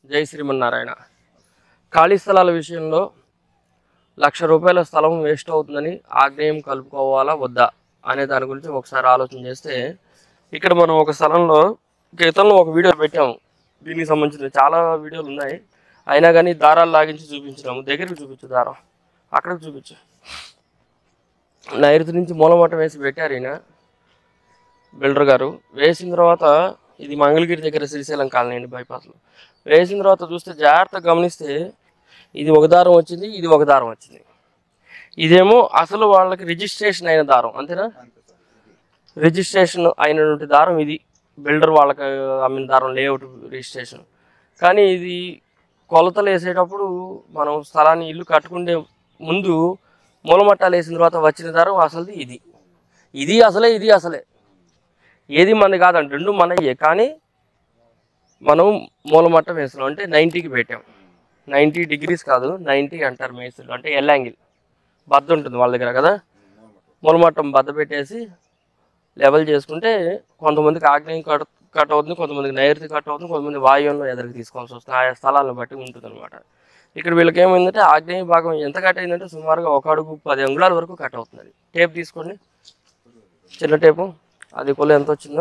జై శ్రీమన్నారాయణ ఖాళీ స్థలాల విషయంలో లక్ష రూపాయల స్థలం వేస్ట్ అవుతుందని ఆగ్నేయం కలుపుకోవాలా వద్దా అనే దాని గురించి ఒకసారి ఆలోచన చేస్తే ఇక్కడ మనం ఒక స్థలంలో క్రితంలో ఒక వీడియో పెట్టాము దీనికి సంబంధించిన చాలా వీడియోలు ఉన్నాయి అయినా కానీ దారాలు లాగించి చూపించినాము దగ్గరికి చూపించు దారం అక్కడికి చూపించు నైరుతి నుంచి మూలమట్టం వేసి పెట్టారు ఈయన బిల్డర్ గారు వేసిన తర్వాత ఇది మంగళగిరి దగ్గర శ్రీశైలం కాలనీ అండి బైపాస్లో వేసిన తర్వాత చూస్తే జాగ్రత్తగా గమనిస్తే ఇది ఒక దారం వచ్చింది ఇది ఒక దారం వచ్చింది ఇదేమో అసలు వాళ్ళకి రిజిస్ట్రేషన్ అయిన దారం అంతేనా రిజిస్ట్రేషన్ అయినటువంటి దారం ఇది బిల్డర్ వాళ్ళకి అమ్మిన దారం లేఅవుట్ రిజిస్ట్రేషన్ కానీ ఇది కొలతలు వేసేటప్పుడు మనం స్థలాన్ని ఇల్లు కట్టుకునే ముందు మూలమట్టాలు వేసిన తర్వాత వచ్చిన దారం అసలుది ఇది ఇది అసలే ఇది అసలే ఏది మనది కాదండి రెండు మనయ్యే కానీ మనం మూలమట్టం వేస్తున్నాం అంటే నైంటీకి పెట్టాం నైంటీ డిగ్రీస్ కాదు నైంటీ అంటారు మేసులు అంటే ఎల్ యాంగిల్ బద్ద ఉంటుంది వాళ్ళ దగ్గర కదా మూలమట్టం బద్ద పెట్టేసి లెవెల్ చేసుకుంటే కొంతమందికి ఆగ్నేయం కట్ కట్ అవుతుంది కొంతమందికి నైరుతి కట్ అవుతుంది కొంతమంది వాయువులో ఎదురుకి తీసుకోవాల్సి వస్తుంది ఆయా స్థలాలను బట్టి ఉంటుంది అనమాట ఇక్కడ వీళ్ళకి ఏమైందంటే ఆగ్నేయ భాగం ఎంత కట్ అయిందంటే సుమారుగా ఒక అడుగు పది అంగుళాల వరకు కట్ అవుతుంది టేప్ తీసుకోండి చిన్న టేపు అది కొలు ఎంత వచ్చిందో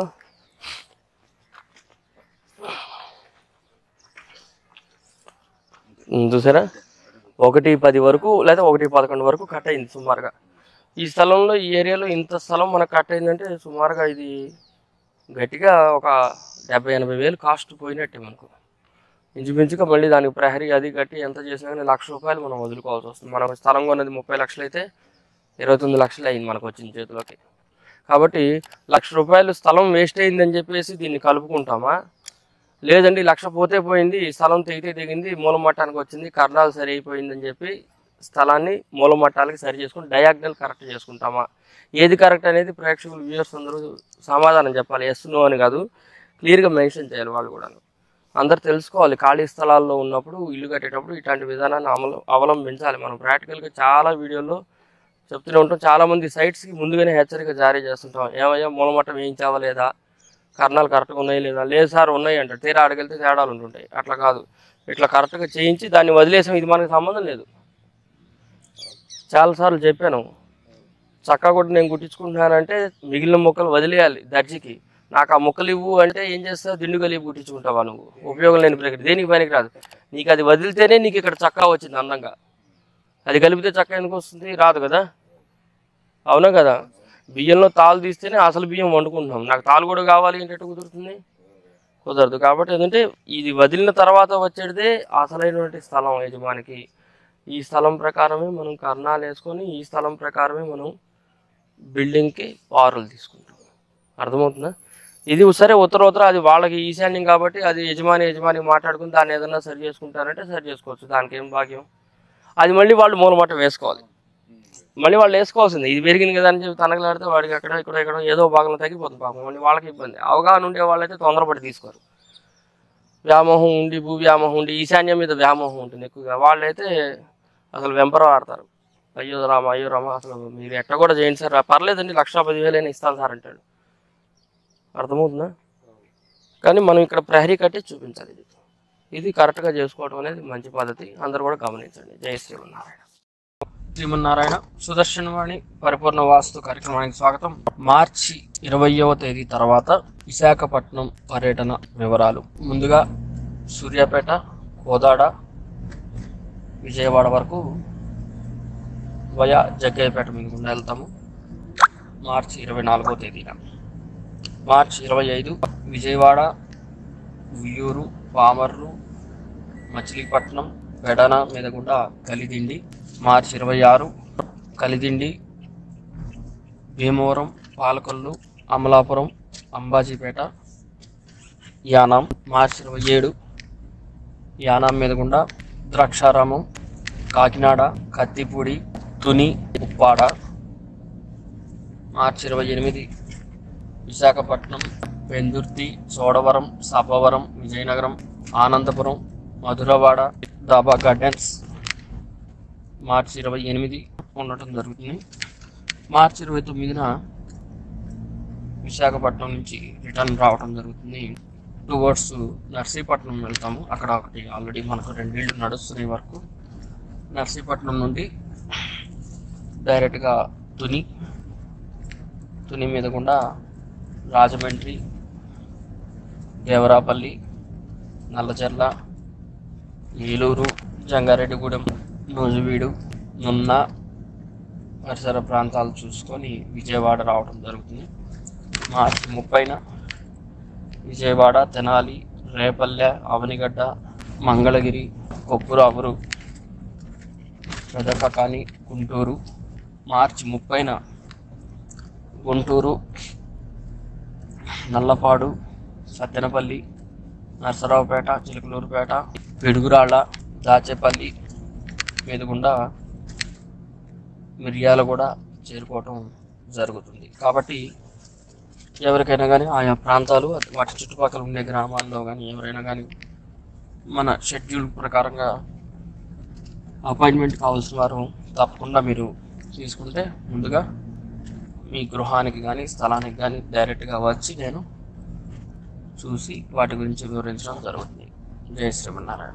ఉమ్, చూసారా ఒకటి పది వరకు లేదా ఒకటి పదకొండు వరకు కట్ అయింది సుమారుగా ఈ స్థలంలో ఈ ఏరియాలో ఇంత స్థలం మనకు కట్ అయిందంటే సుమారుగా ఇది గట్టిగా ఒక డెబ్బై ఎనభై వేలు కాస్ట్ పోయినట్టే మనకు ఇంచుమించుగా మళ్ళీ దానికి ప్రహరీ అది కట్టి ఎంత చేసినా కానీ లక్ష రూపాయలు మనం వదులుకోవాల్సి వస్తుంది మనం స్థలం కొన్నది ముప్పై లక్షలు అయితే ఇరవై తొమ్మిది లక్షలు అయింది మనకు వచ్చిన చేతిలోకి కాబట్టి లక్ష రూపాయలు స్థలం వేస్ట్ అయిందని చెప్పేసి దీన్ని కలుపుకుంటామా లేదండి లక్ష పోతే పోయింది స్థలం తెగితే తెగింది మూలమట్టానికి వచ్చింది కర్ణాలు సరి అయిపోయిందని చెప్పి స్థలాన్ని మూలమట్టాలకి సరి చేసుకుని డయాగ్నల్ కరెక్ట్ చేసుకుంటామా ఏది కరెక్ట్ అనేది ప్రేక్షకులు వ్యూయర్స్ అందరూ సమాధానం చెప్పాలి ఎస్ నో అని కాదు క్లియర్గా మెన్షన్ చేయాలి వాళ్ళు కూడా అందరు తెలుసుకోవాలి ఖాళీ స్థలాల్లో ఉన్నప్పుడు ఇల్లు కట్టేటప్పుడు ఇట్లాంటి విధానాన్ని అమలు అవలంబించాలి మనం ప్రాక్టికల్గా చాలా వీడియోల్లో చెప్తూనే ఉంటాం చాలామంది సైట్స్కి ముందుగానే హెచ్చరిక జారీ చేస్తుంటాం ఏమయ్యా మూలమట్టం వేయించావా లేదా కర్ణాలు కరెక్ట్గా ఉన్నాయి లేదా లేదు సార్ ఉన్నాయి అంటారు తీరా అడగలితే తేడాలు ఉంటుంటాయి అట్లా కాదు ఇట్లా కరెక్ట్గా చేయించి దాన్ని వదిలేసాం ఇది మనకి సంబంధం లేదు చాలాసార్లు చెప్పాను చక్కగా కూడా నేను కుట్టించుకుంటున్నానంటే మిగిలిన మొక్కలు వదిలేయాలి దర్జీకి నాకు ఆ మొక్కలు ఇవ్వు అంటే ఏం చేస్తావు దిండు కలిపి కుట్టించుకుంటావా నువ్వు ఉపయోగం లేని ప్రక్రియ దేనికి పనికి రాదు నీకు అది వదిలితేనే నీకు ఇక్కడ చక్కగా వచ్చింది అందంగా అది కలిపితే చక్క ఎందుకు వస్తుంది రాదు కదా అవునా కదా బియ్యంలో తాలు తీస్తేనే అసలు బియ్యం వండుకుంటున్నాం నాకు తాలు కూడా కావాలి ఏంటంటే కుదురుతుంది కుదరదు కాబట్టి ఏంటంటే ఇది వదిలిన తర్వాత వచ్చేదే అసలైనటువంటి స్థలం యజమానికి ఈ స్థలం ప్రకారమే మనం కర్ణాలు వేసుకొని ఈ స్థలం ప్రకారమే మనం బిల్డింగ్కి పారులు తీసుకుంటాం అర్థమవుతుందా ఇది సరే ఉత్తర ఉత్తర అది వాళ్ళకి ఈశాన్యం కాబట్టి అది యజమాని యజమాని మాట్లాడుకుని దాన్ని ఏదైనా సరి చేసుకుంటారంటే సరి చేసుకోవచ్చు దానికి ఏం భాగ్యం అది మళ్ళీ వాళ్ళు మూలమట్టం వేసుకోవాలి మళ్ళీ వాళ్ళు వేసుకోవాల్సింది ఇది పెరిగింది కదా అని చెప్పి తనకలాడితే వాడికి అక్కడ ఇక్కడ ఇక్కడ ఏదో భాగంలో తగ్గిపోతుంది పాపం మళ్ళీ వాళ్ళకి ఇబ్బంది అవగాహన ఉండే వాళ్ళైతే తొందరపడి తీసుకోరు వ్యామోహం ఉండి భూ వ్యామోహం ఉండి ఈశాన్యం మీద వ్యామోహం ఉంటుంది ఎక్కువగా వాళ్ళైతే అసలు వెంపరం ఆడతారు అయ్యో రామ అయ్యో రామ అసలు మీరు ఎట్ట కూడా చేయండి సార్ పర్లేదండి లక్ష పదివేలైనా ఇస్తాను సార్ అంటాడు అర్థమవుతుందా కానీ మనం ఇక్కడ ప్రహరీ కట్టి చూపించాలి ఇది ఇది కరెక్ట్గా చేసుకోవడం అనేది మంచి పద్ధతి అందరూ కూడా గమనించండి జై శ్రీమన్నారాయణ శ్రీమన్నారాయణ సుదర్శనవాణి పరిపూర్ణ వాస్తు కార్యక్రమానికి స్వాగతం మార్చి ఇరవయవ తేదీ తర్వాత విశాఖపట్నం పర్యటన వివరాలు ముందుగా సూర్యాపేట కోదాడ విజయవాడ వరకు వయా జగ్గయ్యపేట మీద గుండా వెళ్తాము మార్చి ఇరవై నాలుగో తేదీన మార్చి ఇరవై ఐదు విజయవాడ ఉయ్యూరు పామర్రు మచిలీపట్నం పెడన మీద గుండా కలిదిండి మార్చి ఇరవై ఆరు కలిదిండి భీమవరం పాలకొల్లు అమలాపురం అంబాజీపేట యానాం మార్చి ఇరవై ఏడు యానాం మీద గుండా ద్రాక్షారామం కాకినాడ కత్తిపూడి తుని ఉప్పాడ మార్చి ఇరవై ఎనిమిది విశాఖపట్నం పెందుర్తి చోడవరం సభవరం విజయనగరం ఆనందపురం మధురవాడ దాబా గార్డెన్స్ మార్చి ఇరవై ఎనిమిది ఉండటం జరుగుతుంది మార్చి ఇరవై తొమ్మిదిన విశాఖపట్నం నుంచి రిటర్న్ రావడం జరుగుతుంది టువర్డ్స్ నర్సీపట్నం వెళ్తాము అక్కడ ఒకటి ఆల్రెడీ మనకు రెండేళ్ళు నడుస్తున్నాయి వరకు నర్సీపట్నం నుండి డైరెక్ట్గా తుని తుని మీద గుండా రాజమండ్రి దేవరాపల్లి నల్లచెర్ల ఏలూరు జంగారెడ్డిగూడెం నూజివీడు నున్న పరిసర ప్రాంతాలు చూసుకొని విజయవాడ రావడం జరుగుతుంది మార్చి ముప్పైన విజయవాడ తెనాలి రేపల్లె అవనిగడ్డ మంగళగిరి కొప్పురావురు పెదపకాని గుంటూరు మార్చి ముప్పైన గుంటూరు నల్లపాడు సత్తెనపల్లి నర్సరావుపేట చిలకలూరుపేట పిడుగురాళ్ళ దాచేపల్లి మీదుగుండా మిరియాల కూడా చేరుకోవటం జరుగుతుంది కాబట్టి ఎవరికైనా కానీ ఆయా ప్రాంతాలు వాటి చుట్టుపక్కల ఉండే గ్రామాల్లో కానీ ఎవరైనా కానీ మన షెడ్యూల్ ప్రకారంగా అపాయింట్మెంట్ కావాల్సిన వారు తప్పకుండా మీరు తీసుకుంటే ముందుగా మీ గృహానికి కానీ స్థలానికి కానీ డైరెక్ట్గా వచ్చి నేను చూసి వాటి గురించి వివరించడం జరుగుతుంది జై శ్రీమన్నారాయణ